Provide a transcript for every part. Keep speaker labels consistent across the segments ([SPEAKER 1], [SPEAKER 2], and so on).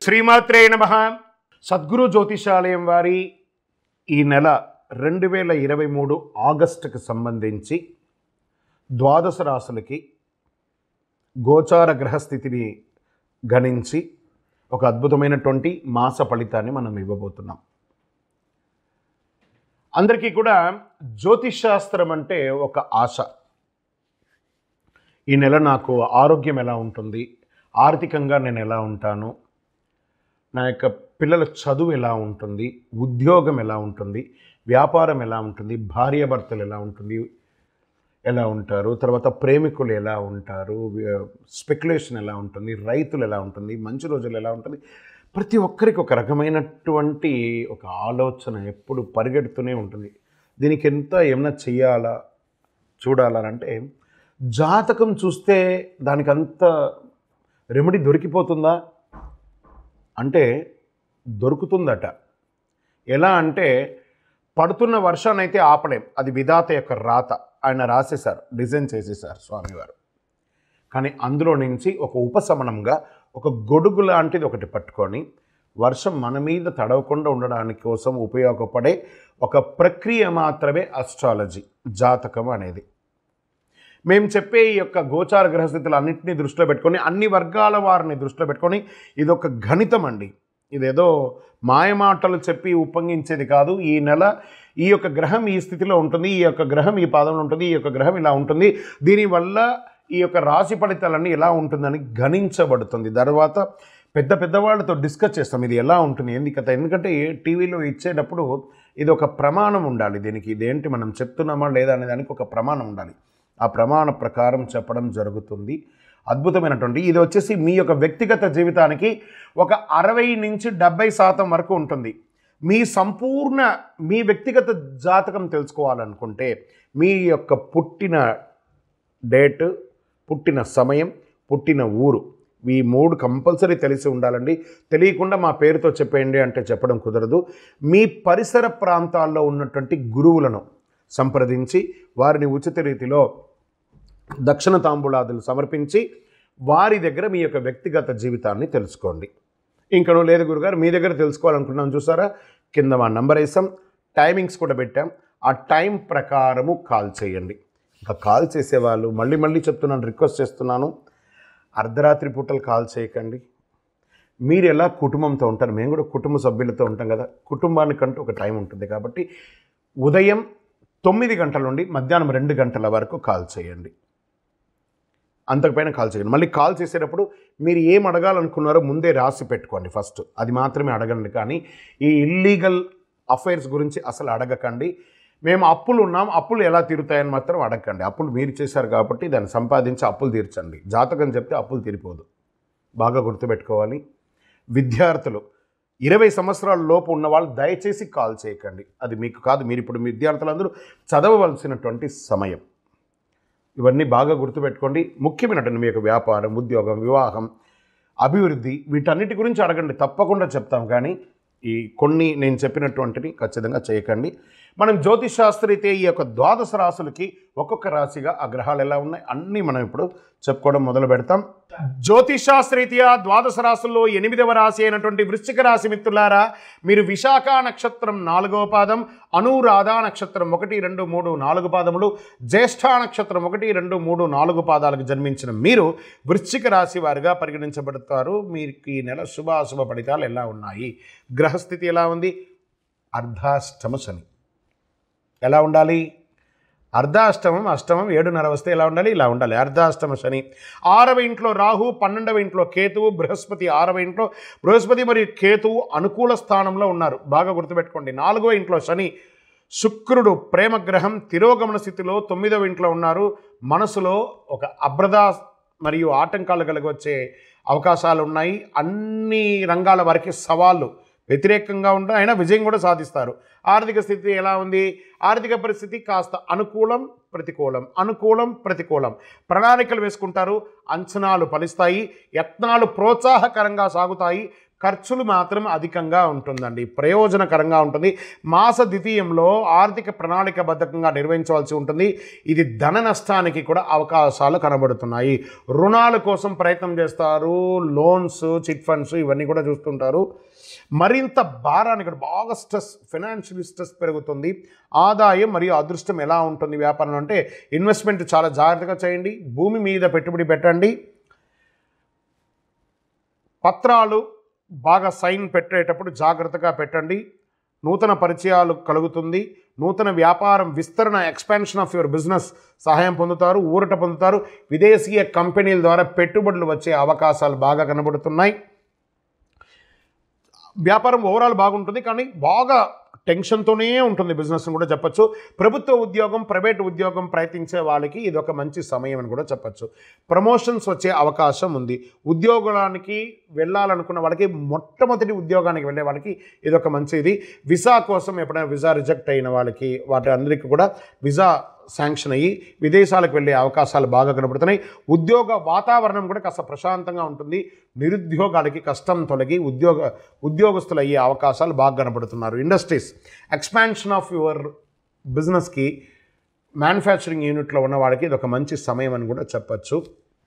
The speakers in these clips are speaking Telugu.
[SPEAKER 1] శ్రీమాత్రే నమ సద్గురు జ్యోతిషాలయం వారి ఈ నెల రెండు వేల ఇరవై మూడు ఆగస్టుకు సంబంధించి ద్వాదశ రాశులకి గోచార గ్రహస్థితిని గణించి ఒక అద్భుతమైనటువంటి మాస ఫలితాన్ని మనం ఇవ్వబోతున్నాం అందరికీ కూడా జ్యోతిష్ శాస్త్రం అంటే ఒక ఆశ ఈ నెల నాకు ఆరోగ్యం ఎలా ఉంటుంది ఆర్థికంగా నేను ఎలా ఉంటాను నా యొక్క పిల్లల చదువు ఎలా ఉంటుంది ఉద్యోగం ఎలా ఉంటుంది వ్యాపారం ఎలా ఉంటుంది భార్యాభర్తలు ఎలా ఉంటుంది ఎలా ఉంటారు తర్వాత ప్రేమికులు ఎలా ఉంటారు స్పెక్యులేషన్ ఎలా ఉంటుంది రైతులు ఎలా ఉంటుంది మంచి రోజులు ఎలా ఉంటుంది ప్రతి ఒక్కరికి ఒక రకమైనటువంటి ఒక ఆలోచన ఎప్పుడు పరిగెడుతూనే ఉంటుంది దీనికి ఎంత ఏమైనా చెయ్యాలా చూడాలంటే జాతకం చూస్తే దానికి అంత రెమెడీ దొరికిపోతుందా అంటే దొరుకుతుందట ఎలా అంటే పడుతున్న వర్షాన్ని అయితే ఆపలేం అది విధాత యొక్క రాత ఆయన రాసేశారు డిజైన్ చేసేసారు స్వామివారు కానీ అందులో నుంచి ఒక ఉపశమనంగా ఒక గొడుగు లాంటిది ఒకటి పట్టుకొని వర్షం మన మీద తడవకుండా ఉండడానికి కోసం ఉపయోగపడే ఒక ప్రక్రియ మాత్రమే అస్ట్రాలజీ జాతకం అనేది మేము చెప్పే ఈ యొక్క గోచార గ్రహస్థితులు అన్నింటినీ దృష్టిలో పెట్టుకొని అన్ని వర్గాల వారిని దృష్టిలో పెట్టుకొని ఇది ఒక గణితం అండి ఇదేదో మాయమాటలు చెప్పి ఉప్పొంగించేది కాదు ఈ నెల ఈ యొక్క గ్రహం ఈ స్థితిలో ఉంటుంది ఈ యొక్క గ్రహం ఈ పాదంలో ఉంటుంది ఈ యొక్క గ్రహం ఇలా ఉంటుంది దీనివల్ల ఈ యొక్క రాశి ఫలితాలన్నీ ఎలా ఉంటుందని గణించబడుతుంది తర్వాత పెద్ద పెద్దవాళ్ళతో డిస్కస్ చేస్తాం ఇది ఎలా ఉంటుంది ఏంది కథ ఎందుకంటే టీవీలో ఇచ్చేటప్పుడు ఇది ఒక ప్రమాణం ఉండాలి దీనికి ఇదేంటి మనం చెప్తున్నామా లేదా అనే దానికి ఒక ప్రమాణం ఉండాలి ఆ ప్రమాణ ప్రకారం చెప్పడం జరుగుతుంది అద్భుతమైనటువంటి ఇది వచ్చేసి మీ యొక్క వ్యక్తిగత జీవితానికి ఒక అరవై నుంచి డెబ్బై శాతం వరకు ఉంటుంది మీ సంపూర్ణ మీ వ్యక్తిగత జాతకం తెలుసుకోవాలనుకుంటే మీ యొక్క పుట్టిన డేట్ పుట్టిన సమయం పుట్టిన ఊరు ఈ మూడు కంపల్సరీ తెలిసి ఉండాలండి తెలియకుండా మా పేరుతో చెప్పేయండి అంటే చెప్పడం కుదరదు మీ పరిసర ప్రాంతాల్లో ఉన్నటువంటి గురువులను సంప్రదించి వారిని ఉచిత రీతిలో దక్షిణ తాంబూలాదులు సమర్పించి వారి దగ్గర మీ యొక్క వ్యక్తిగత జీవితాన్ని తెలుసుకోండి ఇంకనో లేదు గురుగారు మీ దగ్గర తెలుసుకోవాలనుకున్నాం చూసారా కింద మా నంబర్ వేసాం టైమింగ్స్ కూడా పెట్టాం ఆ టైం ప్రకారము కాల్ చేయండి ఇంకా కాల్ చేసేవాళ్ళు మళ్ళీ మళ్ళీ చెప్తున్నాను రిక్వెస్ట్ చేస్తున్నాను అర్ధరాత్రి పూటలు కాల్ చేయకండి మీరు ఎలా కుటుంబంతో ఉంటారు మేము కూడా కుటుంబ సభ్యులతో ఉంటాం కదా కుటుంబానికంటూ ఒక టైం ఉంటుంది కాబట్టి ఉదయం తొమ్మిది గంటల నుండి మధ్యాహ్నం రెండు గంటల వరకు కాల్ చేయండి అంతకుపైన కాల్ చేయండి మళ్ళీ కాల్ చేసేటప్పుడు మీరు ఏం అడగాలనుకున్నారో ముందే రాసి పెట్టుకోండి ఫస్ట్ అది మాత్రమే అడగండి కానీ ఈ ఇల్లీగల్ అఫైర్స్ గురించి అసలు అడగకండి మేము అప్పులు ఉన్నాం అప్పులు ఎలా తీరుతాయని మాత్రం అడగండి అప్పులు మీరు చేశారు కాబట్టి దాన్ని సంపాదించి అప్పులు తీర్చండి జాతకం చెప్తే అప్పులు తీరిపోదు బాగా గుర్తుపెట్టుకోవాలి విద్యార్థులు ఇరవై సంవత్సరాల లోపు ఉన్న వాళ్ళు దయచేసి కాల్ చేయకండి అది మీకు కాదు మీరు ఇప్పుడు మీ విద్యార్థులందరూ చదవవలసినటువంటి సమయం ఇవన్నీ బాగా గుర్తుపెట్టుకోండి ముఖ్యమైనటువంటి మీ యొక్క వ్యాపారం ఉద్యోగం వివాహం అభివృద్ధి వీటన్నిటి గురించి అడగండి తప్పకుండా చెప్తాం కానీ ఈ కొన్ని నేను చెప్పినటువంటివి ఖచ్చితంగా చేయకండి మనం జ్యోతిష్ శాస్త్రీతే ఈ యొక్క ద్వాదశ రాశులకి ఒక్కొక్క రాశిగా ఆ గ్రహాలు ఎలా ఉన్నాయి అన్నీ మనం ఇప్పుడు చెప్పుకోవడం మొదలు పెడతాం జ్యోతిష్ శాస్త్రీత్యా ద్వాదశ రాశుల్లో ఎనిమిదవ రాశి అయినటువంటి వృశ్చిక రాశి మిత్రులారా మీరు విశాఖ నక్షత్రం నాలుగవ పాదం అనురాధ నక్షత్రం ఒకటి రెండు మూడు నాలుగు పాదములు జ్యేష్ఠ నక్షత్రం ఒకటి రెండు మూడు నాలుగు పాదాలకు జన్మించిన మీరు వృశ్చిక రాశి వారిగా పరిగణించబడతారు మీకు ఈ నెల శుభాశుభ ఫలితాలు ఎలా ఉన్నాయి గ్రహస్థితి ఎలా ఉంది అర్ధాష్టమ శని ఎలా ఉండాలి అర్ధాష్టమం అష్టమం ఏడున్నర వస్తే ఎలా ఉండాలి ఇలా ఉండాలి అర్ధాష్టమ శని ఆరవ ఇంట్లో రాహు పన్నెండవ ఇంట్లో కేతువు బృహస్పతి ఆరవ ఇంట్లో బృహస్పతి మరియు కేతువు అనుకూల స్థానంలో ఉన్నారు బాగా గుర్తుపెట్టుకోండి నాలుగవ ఇంట్లో శని శుక్రుడు ప్రేమగ్రహం తిరోగమన స్థితిలో తొమ్మిదవ ఇంట్లో ఉన్నారు మనసులో ఒక అభ్రద మరియు ఆటంకాలు కలిగి వచ్చే అవకాశాలు ఉన్నాయి అన్ని రంగాల వారికి సవాళ్ళు వ్యతిరేకంగా ఉండ అయినా విజయం కూడా సాధిస్తారు ఆర్థిక స్థితి ఎలా ఉంది ఆర్థిక పరిస్థితి కాస్త అనుకూలం ప్రతికూలం అనుకూలం ప్రతికూలం ప్రణాళికలు వేసుకుంటారు అంచనాలు ఫలిస్తాయి యత్నాలు ప్రోత్సాహకరంగా సాగుతాయి ఖర్చులు మాత్రం అధికంగా ఉంటుందండి ప్రయోజనకరంగా ఉంటుంది మాస ద్వితీయంలో ఆర్థిక ప్రణాళికబద్ధకంగా నిర్వహించవలసి ఉంటుంది ఇది ధన నష్టానికి కూడా అవకాశాలు కనబడుతున్నాయి రుణాల కోసం ప్రయత్నం చేస్తారు లోన్స్ చిట్ ఫండ్స్ ఇవన్నీ కూడా చూస్తుంటారు మరింత భారాన్ని ఇక్కడ బాగా స్ట్రెస్ ఫినాన్షియల్ స్ట్రెస్ పెరుగుతుంది ఆదాయం మరియు అదృష్టం ఎలా ఉంటుంది వ్యాపారంలో అంటే ఇన్వెస్ట్మెంట్ చాలా జాగ్రత్తగా చేయండి భూమి మీద పెట్టుబడి పెట్టండి పత్రాలు బాగా సైన్ పెట్టేటప్పుడు జాగ్రత్తగా పెట్టండి నూతన పరిచయాలు కలుగుతుంది నూతన వ్యాపారం విస్తరణ ఎక్స్పాన్షన్ ఆఫ్ యువర్ బిజినెస్ సహాయం పొందుతారు ఊరట పొందుతారు విదేశీయ కంపెనీల ద్వారా పెట్టుబడులు వచ్చే అవకాశాలు బాగా కనబడుతున్నాయి వ్యాపారం ఓవరాల్ బాగుంటుంది కానీ బాగా టెన్షన్తోనే ఉంటుంది బిజినెస్ అని కూడా చెప్పచ్చు ప్రభుత్వ ఉద్యోగం ప్రైవేట్ ఉద్యోగం ప్రయత్నించే వాళ్ళకి ఇది ఒక మంచి సమయం అని కూడా చెప్పచ్చు ప్రమోషన్స్ వచ్చే అవకాశం ఉంది ఉద్యోగానికి వెళ్ళాలనుకున్న వాళ్ళకి మొట్టమొదటి ఉద్యోగానికి వెళ్ళే వాళ్ళకి ఇది ఒక మంచిది వీసా కోసం ఎప్పుడైనా వీసా రిజెక్ట్ అయిన వాళ్ళకి వాటి అందరికీ కూడా వీసా శాంక్షన్ అయ్యి విదేశాలకు వెళ్ళే అవకాశాలు బాగా కనబడుతున్నాయి ఉద్యోగ వాతావరణం కూడా కాస్త ప్రశాంతంగా ఉంటుంది నిరుద్యోగాలకి కష్టం తొలగి ఉద్యోగ ఉద్యోగస్తులు అయ్యే అవకాశాలు బాగా కనబడుతున్నారు ఇండస్ట్రీస్ ఎక్స్పాన్షన్ ఆఫ్ యువర్ బిజినెస్కి మ్యానుఫ్యాక్చరింగ్ యూనిట్లో ఉన్న వాళ్ళకి ఇది ఒక మంచి సమయం అని కూడా చెప్పచ్చు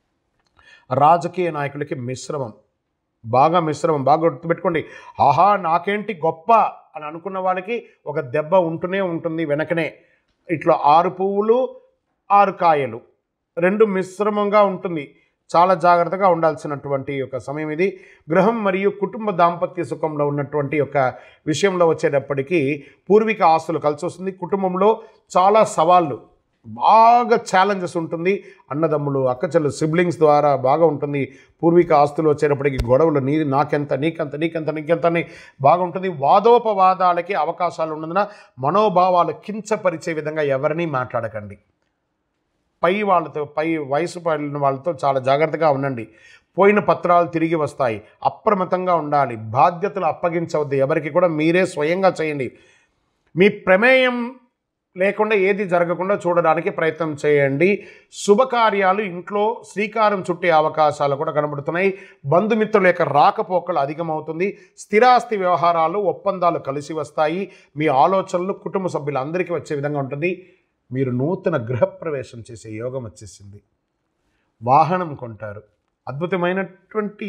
[SPEAKER 1] రాజకీయ నాయకులకి మిశ్రమం బాగా మిశ్రమం బాగా గుర్తుపెట్టుకోండి ఆహా నాకేంటి గొప్ప అని అనుకున్న వాళ్ళకి ఒక దెబ్బ ఉంటూనే ఉంటుంది వెనకనే ఇట్లా ఆరు పువ్వులు ఆరు కాయలు రెండు మిశ్రమంగా ఉంటుంది చాలా జాగ్రత్తగా ఉండాల్సినటువంటి ఒక సమయం ఇది గృహం మరియు కుటుంబ దాంపత్య సుఖంలో ఉన్నటువంటి ఒక విషయంలో వచ్చేటప్పటికీ పూర్వీక ఆస్తులు కలిసి వస్తుంది కుటుంబంలో చాలా సవాళ్ళు బాగా ఛాలెంజెస్ ఉంటుంది అన్నదమ్ములు అక్కచెల్లు సిబ్లింగ్స్ ద్వారా బాగా ఉంటుంది పూర్వీక ఆస్తులు వచ్చేటప్పటికి గొడవలు నీ నాకెంత నీకెంత నీకెంత నీకెంత అని బాగుంటుంది వాదోపవాదాలకి అవకాశాలు ఉన్నందున మనోభావాలు కించపరిచే విధంగా ఎవరినీ మాట్లాడకండి పై వాళ్ళతో పై వయసు పడిన వాళ్ళతో చాలా జాగ్రత్తగా ఉండండి పోయిన పత్రాలు తిరిగి వస్తాయి అప్రమత్తంగా ఉండాలి బాధ్యతలు అప్పగించవద్దు ఎవరికి కూడా మీరే స్వయంగా చేయండి మీ ప్రమేయం లేకుండా ఏది జరగకుండా చూడడానికి ప్రయత్నం చేయండి శుభకార్యాలు ఇంట్లో శ్రీకారం చుట్టే అవకాశాలు కూడా కనబడుతున్నాయి బంధుమిత్రుల యొక్క రాకపోకలు అధికమవుతుంది స్థిరాస్తి వ్యవహారాలు ఒప్పందాలు కలిసి వస్తాయి మీ ఆలోచనలు కుటుంబ సభ్యులందరికీ వచ్చే విధంగా ఉంటుంది మీరు నూతన గృహప్రవేశం చేసే యోగం వచ్చేసింది వాహనం కొంటారు అద్భుతమైనటువంటి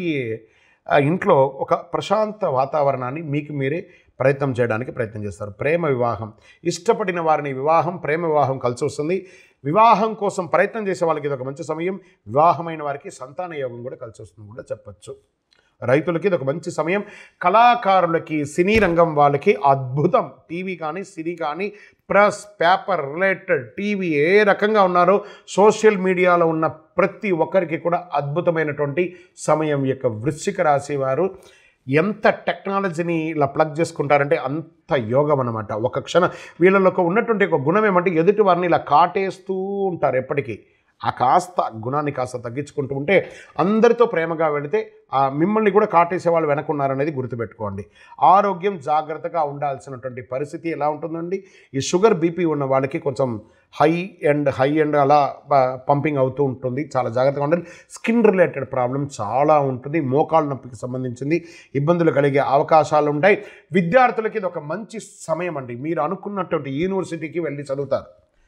[SPEAKER 1] ఆ, ఇంట్లో ఒక ప్రశాంత వాతావరణాన్ని మీకు మీరే ప్రయత్నం చేయడానికి ప్రయత్నం చేస్తారు ప్రేమ వివాహం ఇష్టపడిన వారిని వివాహం ప్రేమ వివాహం కలిసి వస్తుంది వివాహం కోసం ప్రయత్నం చేసే వాళ్ళకి ఇది ఒక మంచి సమయం వివాహమైన వారికి సంతాన యోగం కూడా కలిసి వస్తుంది కూడా చెప్పచ్చు రైతులకి ఇది ఒక మంచి సమయం కళాకారులకి సినీ రంగం వాళ్ళకి అద్భుతం టీవీ కానీ సినీ కానీ ప్రెస్ పేపర్ రిలేటెడ్ టీవీ ఏ రకంగా ఉన్నారో సోషల్ మీడియాలో ఉన్న ప్రతి ఒక్కరికి కూడా అద్భుతమైనటువంటి సమయం ఈ యొక్క వృశ్చిక రాశి వారు ఎంత టెక్నాలజీని ఇలా ప్లగ్ చేసుకుంటారంటే అంత యోగం అనమాట ఒక క్షణం వీళ్ళలో ఉన్నటువంటి ఒక గుణం ఏమంటే ఎదుటి వారిని ఇలా కాటేస్తూ ఉంటారు ఎప్పటికీ ఆ కాస్త గుణాన్ని కాస్త తగ్గించుకుంటూ ఉంటే అందరితో ప్రేమగా వెళితే ఆ మిమ్మల్ని కూడా కాటేసే వాళ్ళు వెనకున్నారనేది గుర్తుపెట్టుకోండి ఆరోగ్యం జాగ్రత్తగా ఉండాల్సినటువంటి పరిస్థితి ఎలా ఉంటుందండి ఈ షుగర్ బీపీ ఉన్న వాళ్ళకి కొంచెం హై అండ్ హై అండ్ అలా పంపింగ్ అవుతూ ఉంటుంది చాలా జాగ్రత్తగా ఉండాలి స్కిన్ రిలేటెడ్ ప్రాబ్లం చాలా ఉంటుంది మోకాళ్ళ నొప్పికి సంబంధించింది ఇబ్బందులు కలిగే అవకాశాలు ఉంటాయి విద్యార్థులకి ఇది ఒక మంచి సమయం అండి మీరు అనుకున్నటువంటి యూనివర్సిటీకి వెళ్ళి చదువుతారు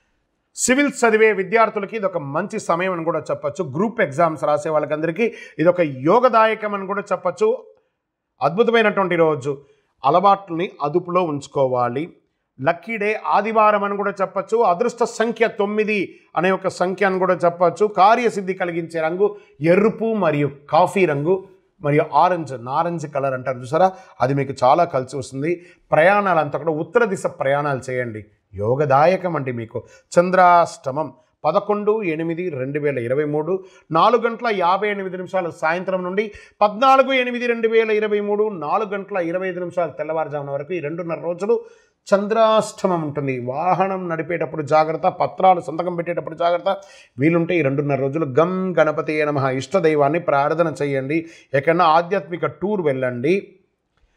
[SPEAKER 1] సివిల్ చదివే విద్యార్థులకి ఇది ఒక మంచి సమయం అని కూడా చెప్పచ్చు గ్రూప్ ఎగ్జామ్స్ రాసే వాళ్ళకందరికీ ఇది ఒక యోగదాయకం అని కూడా చెప్పచ్చు అద్భుతమైనటువంటి రోజు అలవాట్లని అదుపులో ఉంచుకోవాలి లక్కీ డే ఆదివారం అని కూడా చెప్పచ్చు అదృష్ట సంఖ్య తొమ్మిది అనే ఒక సంఖ్య అని కూడా చెప్పచ్చు కార్యసిద్ధి కలిగించే రంగు ఎరుపు మరియు కాఫీ రంగు మరియు ఆరెంజ్ నారెంజ్ కలర్ అంటారు చూసారా అది మీకు చాలా కలిసి వస్తుంది ప్రయాణాలంతా కూడా ఉత్తర దిశ ప్రయాణాలు చేయండి యోగదాయకం అండి మీకు చంద్రాష్టమం పదకొండు ఎనిమిది రెండు వేల ఇరవై మూడు నాలుగు గంటల యాభై ఎనిమిది నిమిషాలు సాయంత్రం నుండి పద్నాలుగు ఎనిమిది రెండు వేల ఇరవై మూడు నాలుగు గంటల ఇరవై ఐదు నిమిషాలు తెల్లవారుజామున వరకు ఈ రెండున్నర రోజులు చంద్రాష్టమం ఉంటుంది వాహనం నడిపేటప్పుడు జాగ్రత్త పత్రాలు సంతకం పెట్టేటప్పుడు జాగ్రత్త వీలుంటే ఈ రెండున్నర రోజులు గం గణపతి నమ ఇష్ట దైవాన్ని ప్రార్థన చేయండి ఎక్కడన్నా ఆధ్యాత్మిక టూర్ వెళ్ళండి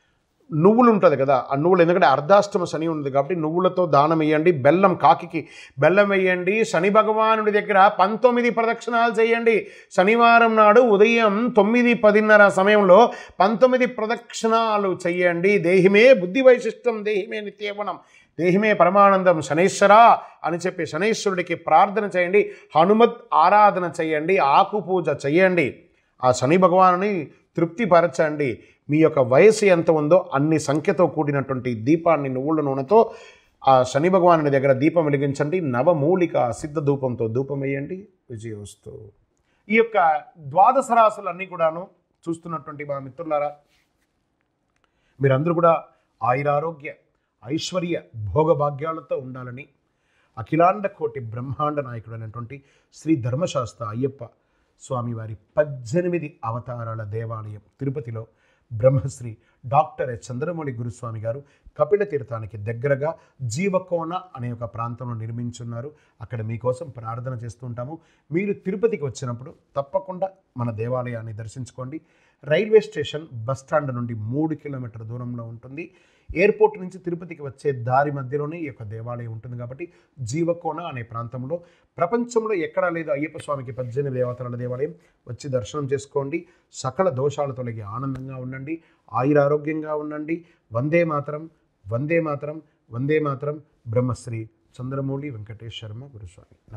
[SPEAKER 1] నువ్వులు ఉంటుంది కదా ఆ నువ్వులు ఎందుకంటే అర్ధాష్టమ శని ఉంది కాబట్టి నువ్వులతో దానం వేయండి బెల్లం కాకికి బెల్లం వేయండి శని భగవానుడి దగ్గర పంతొమ్మిది ప్రదక్షిణాలు చేయండి శనివారం నాడు ఉదయం తొమ్మిది పదిన్నర సమయంలో పంతొమ్మిది ప్రదక్షిణాలు చెయ్యండి దేహిమే బుద్ధి వైశిష్టం దేహిమే నిత్యవనం దేహిమే పరమానందం శనేశ్వర అని చెప్పి శనేశ్వరుడికి ప్రార్థన చేయండి హనుమత్ ఆరాధన చేయండి ఆకు పూజ చేయండి ఆ శని భగవానుని తృప్తిపరచండి మీ యొక్క వయసు ఎంత ఉందో అన్ని సంఖ్యతో కూడినటువంటి దీపాన్ని నువ్వుల నూనెతో ఆ శని భగవానుని దగ్గర దీపం వెలిగించండి నవమూలిక సిద్ధ ధూపంతో ధూపం వేయండి విజయోస్తు ఈ యొక్క ద్వాదశ రాసులన్నీ కూడాను చూస్తున్నటువంటి మా మిత్రులారా మీరందరూ కూడా ఆయురారోగ్య ఐశ్వర్య భోగభాగ్యాలతో ఉండాలని అఖిలాండ కోటి బ్రహ్మాండ నాయకుడైనటువంటి శ్రీ ధర్మశాస్త్ర అయ్యప్ప స్వామివారి పద్దెనిమిది అవతారాల దేవాలయం తిరుపతిలో బ్రహ్మశ్రీ డాక్టర్ ఎస్ చంద్రమౌళి గురుస్వామి గారు కపిల తీర్థానికి దగ్గరగా జీవకోణ అనే ఒక ప్రాంతంలో నిర్మించున్నారు అక్కడ మీకోసం ప్రార్థన చేస్తుంటాము మీరు తిరుపతికి వచ్చినప్పుడు తప్పకుండా మన దేవాలయాన్ని దర్శించుకోండి రైల్వే స్టేషన్ బస్ స్టాండ్ నుండి మూడు కిలోమీటర్ దూరంలో ఉంటుంది ఎయిర్పోర్ట్ నుంచి తిరుపతికి వచ్చే దారి మధ్యలోనే ఈ యొక్క దేవాలయం ఉంటుంది కాబట్టి జీవకోణ అనే ప్రాంతంలో ప్రపంచంలో ఎక్కడా లేదు అయ్యప్ప స్వామికి పద్దెనిమిది దేవతల దేవాలయం వచ్చి దర్శనం చేసుకోండి సకల దోషాలు తొలగి ఆనందంగా ఉండండి ఆయురారోగ్యంగా ఉండండి వందే మాత్రం వందే మాత్రం వందే మాత్రం బ్రహ్మశ్రీ చంద్రమౌళి వెంకటేష్ శర్మ గురుస్వామి